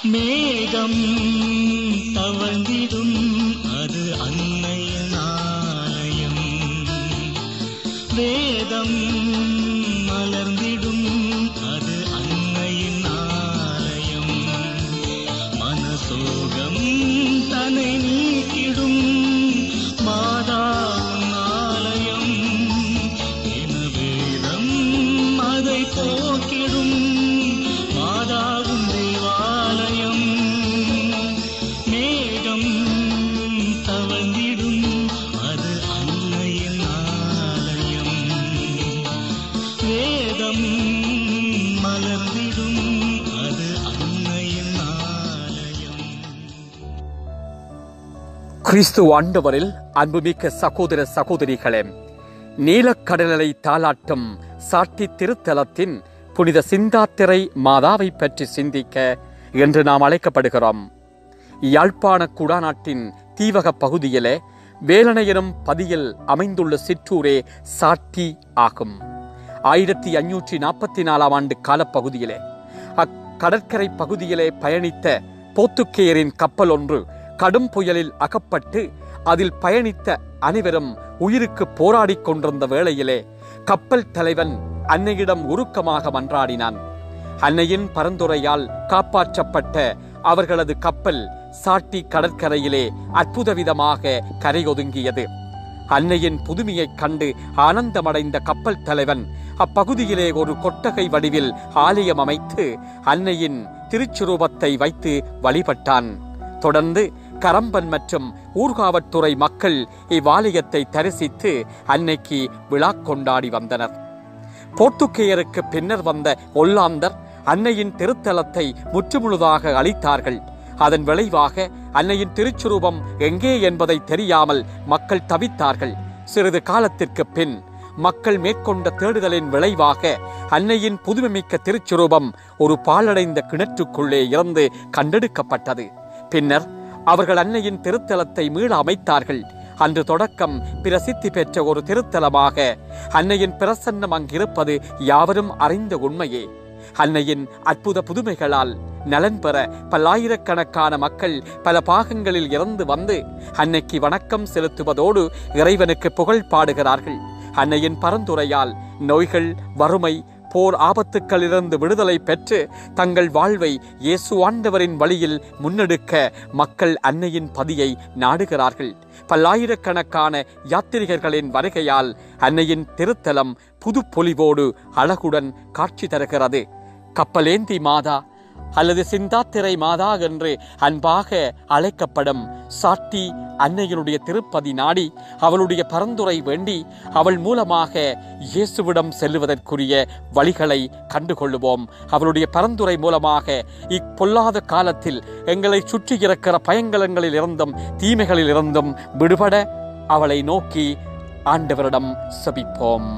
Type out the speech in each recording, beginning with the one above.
மேகம் தவழ்ந்திடும் அது அன்னையின் ஆலயம் வேதம் மலர்ந்திடும் அது அன்னையின் ஆலயம் மனசோகம் தனை நீக்கிடும் மாதாவின் ஆலயம் இனவேதம் அதை போக்கிடும் மாதாவின் தேவாலயம் மேகம் தவழ்ந்திடும் அது அன்னையின் ஆலயம் வேதம் மலர்ந்திடும் அது அன்னையின் ஆலயம் கிறிஸ்து ஆண்டவரில் அன்புமிக்க சகோதர சகோதரிகளே நீலக்கடலை தாலாட்டும் சாட்டி திருத்தலத்தின் புனித சிந்தாத்திரை மாதாவை பற்றி சிந்திக்க என்று நாம் அழைக்கப்படுகிறோம் யாழ்ப்பாண குடாநாட்டின் தீவக பகுதியிலே வேலனை எனும் பதியில் அமைந்துள்ள சிற்றூரே சாட்டி ஆகும் ஆயிரத்தி அஞ்சூற்றி நாற்பத்தி நாலாம் ஆண்டு காலப்பகுதியிலே அக்கடற்கரை பகுதியிலே பயணித்த போத்துக்கேயரின் கப்பல் ஒன்று கடும் புயலில் அகப்பட்டு அதில் பயணித்த அனைவரும் உயிருக்கு போராடிக் கொண்டிருந்த வேளையிலே கப்பல் தலைவன் அன்னையிடம் உருக்கமாக மன்றாடினான் அன்னையின் பரந்துரையால் காப்பாற்றப்பட்ட அவர்களது கப்பல் சாட்டி கடற்கரையிலே அற்புத விதமாக கரையொதுங்கியது அன்னையின் புதுமையைக் கண்டு ஆனந்தமடைந்த கப்பல் தலைவன் அப்பகுதியிலே ஒரு கொட்டகை வடிவில் ஆலயம் அமைத்து அன்னையின் திருச்சுரூபத்தை வைத்து வழிபட்டான் தொடர்ந்து கரம்பன் மற்றும் ஊர்காவற்றுறை மக்கள் இவ்வாலயத்தை தரிசித்து அன்னைக்கு விழா கொண்டாடி வந்தனர் போர்த்துக்கேயருக்கு பின்னர் வந்த ஒல்லாந்தர் அன்னையின் திருத்தலத்தை முற்றுமுழுதாக அழித்தார்கள் அதன் விளைவாக அன்னையின் திருச்சுரூபம் எங்கே என்பதை தெரியாமல் மக்கள் தவித்தார்கள் சிறிது காலத்திற்கு பின் மக்கள் மேற்கொண்ட தேடுதலின் விளைவாக அன்னையின் புதுமைமிக்க திருச்சுரூபம் ஒரு பாழடைந்த கிணற்றுக்குள்ளே இருந்து கண்டெடுக்கப்பட்டது பின்னர் அவர்கள் அன்னையின் திருத்தலத்தை மீள அமைத்தார்கள் அன்று தொடக்கம் பிரசித்தி பெற்ற ஒரு திருத்தலமாக அன்னையின் பிரசன்னம் அங்கிருப்பது யாவரும் அறிந்த உண்மையே அன்னையின் அற்புத புதுமைகளால் நலன் பெற பல்லாயிரக்கணக்கான மக்கள் பல பாகங்களில் இறந்து வந்து அன்னைக்கு வணக்கம் செலுத்துவதோடு இறைவனுக்கு புகழ் பாடுகிறார்கள் அன்னையின் பரந்துரையால் நோய்கள் வறுமை போர் ஆபத்துக்களிலிருந்து விடுதலை பெற்று தங்கள் வாழ்வை இயேசு ஆண்டவரின் வழியில் முன்னெடுக்க மக்கள் அன்னையின் பதியை நாடுகிறார்கள் பல்லாயிரக்கணக்கான யாத்திரிகர்களின் வருகையால் அன்னையின் திருத்தலம் புது பொலிவோடு அழகுடன் காட்சி தருகிறது கப்பலேந்தி மாதா அல்லது சிந்தாத்திரை மாதா என்று அன்பாக அழைக்கப்படும் சாட்டி அன்னையினுடைய திருப்பதி நாடி அவளுடைய பரந்துரை வேண்டி அவள் மூலமாக இயேசுவிடம் செல்லுவதற்குரிய வழிகளை கண்டுகொள்ளுவோம் அவளுடைய பரந்துரை மூலமாக இப்பொல்லாத காலத்தில் எங்களை சுற்றி இருக்கிற பயங்கலங்களில் இருந்தும் தீமைகளில் இருந்தும் விடுபட அவளை நோக்கி ஆண்டவரிடம் செபிப்போம்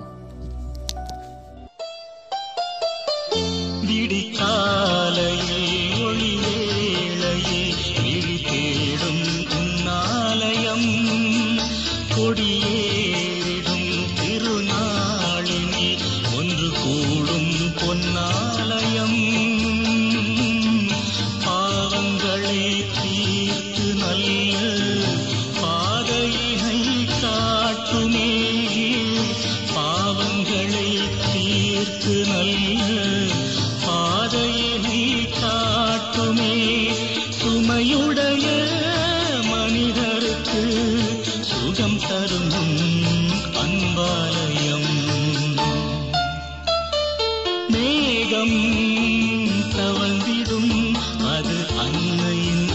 விடிக்காலையில் ஒளி வேளையில் விழி தேடும் உன்னாலயம் கொடியேறிடும் திருநாளினில் ஒன்று கூடும் பொன்னாலயம் பாவங்களை தீர்த்து நல்ல பாதையினை காட்டுமே பாவங்களை தீர்த்து நல்ல பாதையினை காட்டுமே சுமையுடைய மனிதருக்கு சுகம் தரும் அன்பாலயம் மேகம் தவழ்ந்திடும் அது அன்னையின்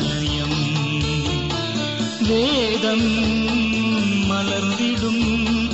ஆலயம் வேதம் மலர்ந்திடும்